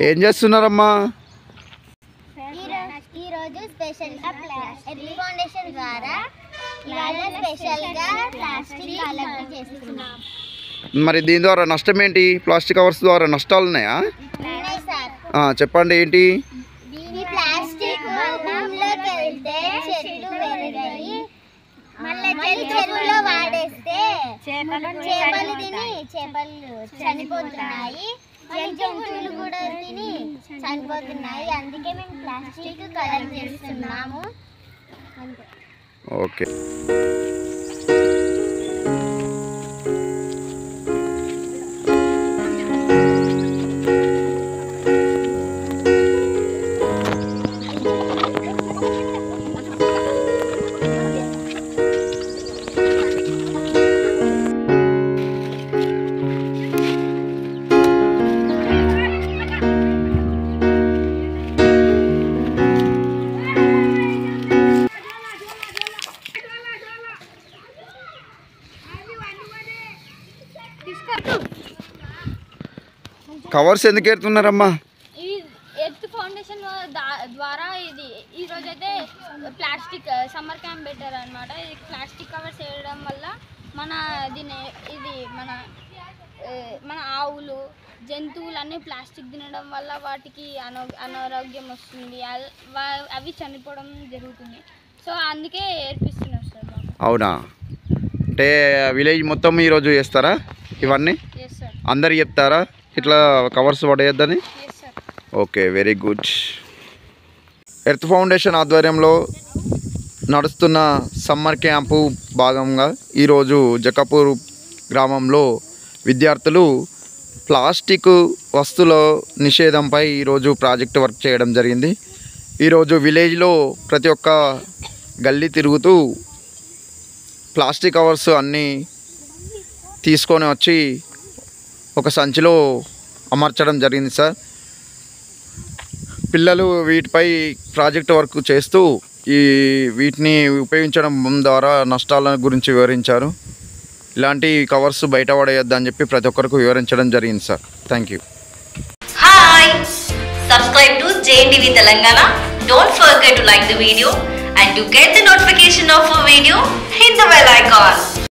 ఏం చేస్తున్నారమ్మా ఈ రోజు స్పెషల్ గా ఎర్లీ ఫౌండేషన్ ద్వారా ఇవాళ స్పెషల్ గా ప్లాస్టిక్ కలెక్ట్ చేస్తున్నాం మరి దీని ద్వారా నష్టం ఏంటి ప్లాస్టిక్ కవర్స్ ద్వారా నష్టాలు ఉన్నాయా ఉన్నాయి సార్ ఆ, చెప్పండి ఏంటి ఈ ప్లాస్టిక్ భూమిలోకి వెళ్తే చెట్లు పెరిగాయి మళ్ళీ చెరువులో వాడేస్తే చేపలు తిని చేపలు చనిపోతున్నాయి జంతువులు కూడా తిని చనిపోతున్నాయి అందుకే మేము ప్లాస్టిక్ కలెక్ట్ చేస్తున్నాము అంతే ఓకే కవర్స్ ఎందుకు ఎడుతున్నారమ్మా ఈ ఎర్త్ ఫౌండేషన్ దా- ద్వారా ఇది ఈ రోజైతే ప్లాస్టిక్ సమ్మర్ క్యాంప్ పెట్టారు అనమాట ఇది ప్లాస్టిక్ కవర్స్ వేయడం వల్ల మన దీని ఇది మన ఏ, మన ఆవులు జంతువులు అన్నీ ప్లాస్టిక్ తినడం వల్ల వాటికి అనో అనారోగ్యం వస్తుంది అల్- వా- అవి చనిపోవడం జరుగుతుంది సో అందుకే ఏర్పిస్తున్నారు సార్ బాబు అవునా అంటే విలేజ్ మొత్తం ఈరోజు చేస్తారా ఇవన్నీ ఎస్ సార్ అందరు చెప్తారా ఇట్లా కవర్స్ పడేయద్దని yes sir okay very good earth foundation ఆధ్వర్యంలో నడుస్తున్న సమ్మర్ క్యాంపు భాగంగా ఈరోజు జకపూర్ గ్రామంలో విద్యార్థులు ప్లాస్టిక్ వస్తువుల నిషేధంపై ఈరోజు ప్రాజెక్ట్ వర్క్ చేయడం జరిగింది ఈరోజు విలేజ్లో ప్రతి ఒక్క గల్లీ తిరుగుతూ ప్లాస్టిక్ కవర్స్ అన్నీ తీసుకొని వచ్చి ఒక సంచిలో అమర్చడం జరిగింది సార్ పిల్లలు వీటిపై ప్రాజెక్ట్ వర్క్ చేస్తూ ఈ వీటిని ఉపయోగించడం ద్వారా నష్టాల గురించి వివరించారు ఇలాంటి కవర్స్ బయట పడేయొద్దని చెప్పి ప్రతి ఒక్కరికి వివరించడం జరిగింది sir thank you Hi! Subscribe to JNTV Telangana. Don't forget to like the video and to get the notification of a video, hit the bell icon.